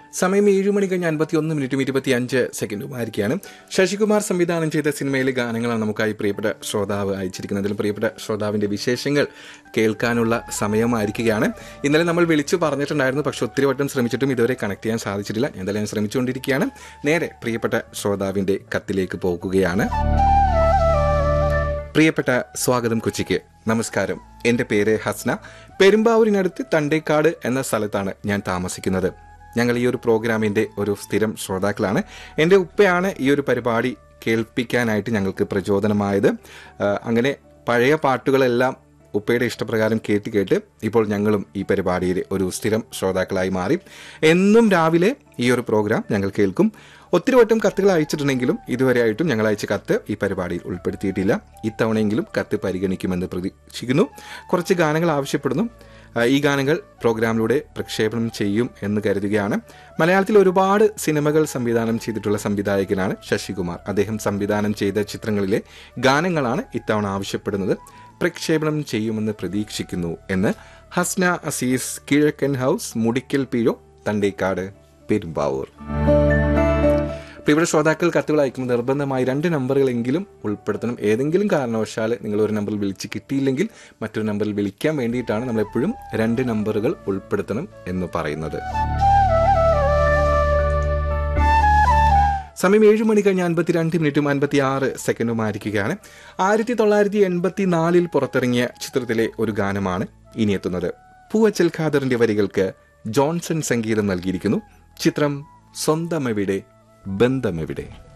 സമയം ഏഴ് മണി കഴിഞ്ഞ് അൻപത്തി ഒന്ന് മിനിറ്റും ഇരുപത്തി അഞ്ച് സെക്കൻഡുമായിരിക്കുകയാണ് ശശികുമാർ സംവിധാനം ചെയ്ത സിനിമയിലെ ഗാനങ്ങളാണ് നമുക്കായി പ്രിയപ്പെട്ട ശ്രോതാവ് അയച്ചിരിക്കുന്നത് അതിൽ പ്രിയപ്പെട്ട ശ്രോതാവിന്റെ വിശേഷങ്ങൾ കേൾക്കാനുള്ള സമയമായിരിക്കുകയാണ് ഇന്നലെ നമ്മൾ വിളിച്ചു പറഞ്ഞിട്ടുണ്ടായിരുന്നു പക്ഷെ ഒത്തിരി വട്ടം ശ്രമിച്ചിട്ടും ഇതുവരെ കണക്ട് ചെയ്യാൻ സാധിച്ചിട്ടില്ല എന്തായാലും ഞാൻ ശ്രമിച്ചുകൊണ്ടിരിക്കുകയാണ് നേരെ പ്രിയപ്പെട്ട ശ്രോതാവിന്റെ കത്തിലേക്ക് പോകുകയാണ് പ്രിയപ്പെട്ട സ്വാഗതം കൊച്ചിക്ക് നമസ്കാരം എൻ്റെ പേര് ഹസ്ന പെരുമ്പാവൂരിനടുത്ത് തണ്ടേക്കാട് എന്ന സ്ഥലത്താണ് ഞാൻ താമസിക്കുന്നത് ഞങ്ങൾ ഈ ഒരു പ്രോഗ്രാമിൻ്റെ ഒരു സ്ഥിരം ശ്രോതാക്കളാണ് എൻ്റെ ഉപ്പയാണ് ഈ ഒരു പരിപാടി കേൾപ്പിക്കാനായിട്ട് ഞങ്ങൾക്ക് പ്രചോദനമായത് ആ, അങ്ങനെ പഴയ പാട്ടുകളെല്ലാം ഉപ്പയുടെ ഇഷ്ടപ്രകാരം കേട്ട് കേട്ട് ഇപ്പോൾ ഞങ്ങളും ഈ പരിപാടിയിൽ ഒരു സ്ഥിരം ശ്രോതാക്കളായി മാറി എന്നും രാവിലെ ഈ ഒരു പ്രോഗ്രാം ഞങ്ങൾ കേൾക്കും ഒത്തിരി വട്ടം കത്തുകൾ അയച്ചിട്ടുണ്ടെങ്കിലും ഇതുവരെയായിട്ടും ഞങ്ങൾ അയച്ച കത്ത് ഈ പരിപാടിയിൽ ഉൾപ്പെടുത്തിയിട്ടില്ല ഇത്തവണയെങ്കിലും കത്ത് പരിഗണിക്കുമെന്ന് പ്രതീക്ഷിക്കുന്നു കുറച്ച് ഗാനങ്ങൾ ആവശ്യപ്പെടുന്നു ആ, ഈ ഗാനങ്ങൾ പ്രോഗ്രാമിലൂടെ പ്രക്ഷേപണം ചെയ്യും എന്ന് കരുതുകയാണ് മലയാളത്തിൽ ഒരുപാട് സിനിമകൾ സംവിധാനം ചെയ്തിട്ടുള്ള സംവിധായകനാണ് ശശികുമാർ അദ്ദേഹം സംവിധാനം ചെയ്ത ചിത്രങ്ങളിലെ ഗാനങ്ങളാണ് ഇത്തവണ ആവശ്യപ്പെടുന്നത് പ്രക്ഷേപണം ചെയ്യുമെന്ന് പ്രതീക്ഷിക്കുന്നു എന്ന് ഹസ്ന അസീസ് കിഴക്കൻ ഹൗസ് മുടിക്കൽ പീഴോ തണ്ടേക്കാട് പെരുമ്പാവൂർ പ്രിയപ്പെട്ട ശ്രോതാക്കൾ കത്തുകൾ അയക്കുമ്പോൾ നിർബന്ധമായി രണ്ട് നമ്പറുകളെങ്കിലും ഉൾപ്പെടുത്തണം ഏതെങ്കിലും കാരണവശാൽ നിങ്ങൾ ഒരു നമ്പറിൽ വിളിച്ച് കിട്ടിയില്ലെങ്കിൽ മറ്റൊരു നമ്പറിൽ വിളിക്കാൻ വേണ്ടിയിട്ടാണ് നമ്മൾ എപ്പോഴും രണ്ട് നമ്പറുകൾ ഉൾപ്പെടുത്തണം എന്ന് പറയുന്നത് സമയം ഏഴ് മണി കഴിഞ്ഞ് അൻപത്തിരണ്ട് മിനിറ്റും അൻപത്തി ആറ് സെക്കൻഡുമായിരിക്കുകയാണ് ആയിരത്തി തൊള്ളായിരത്തി എൺപത്തി നാലിൽ പുറത്തിറങ്ങിയ ചിത്രത്തിലെ ഒരു ഗാനമാണ് ഇനി എത്തുന്നത് പൂവച്ചൽ ഖാദറിന്റെ വരികൾക്ക് ജോൺസൺ സംഗീതം നൽകിയിരിക്കുന്നു ചിത്രം സ്വന്തമെവിടെ ബന്ധമെവിടെ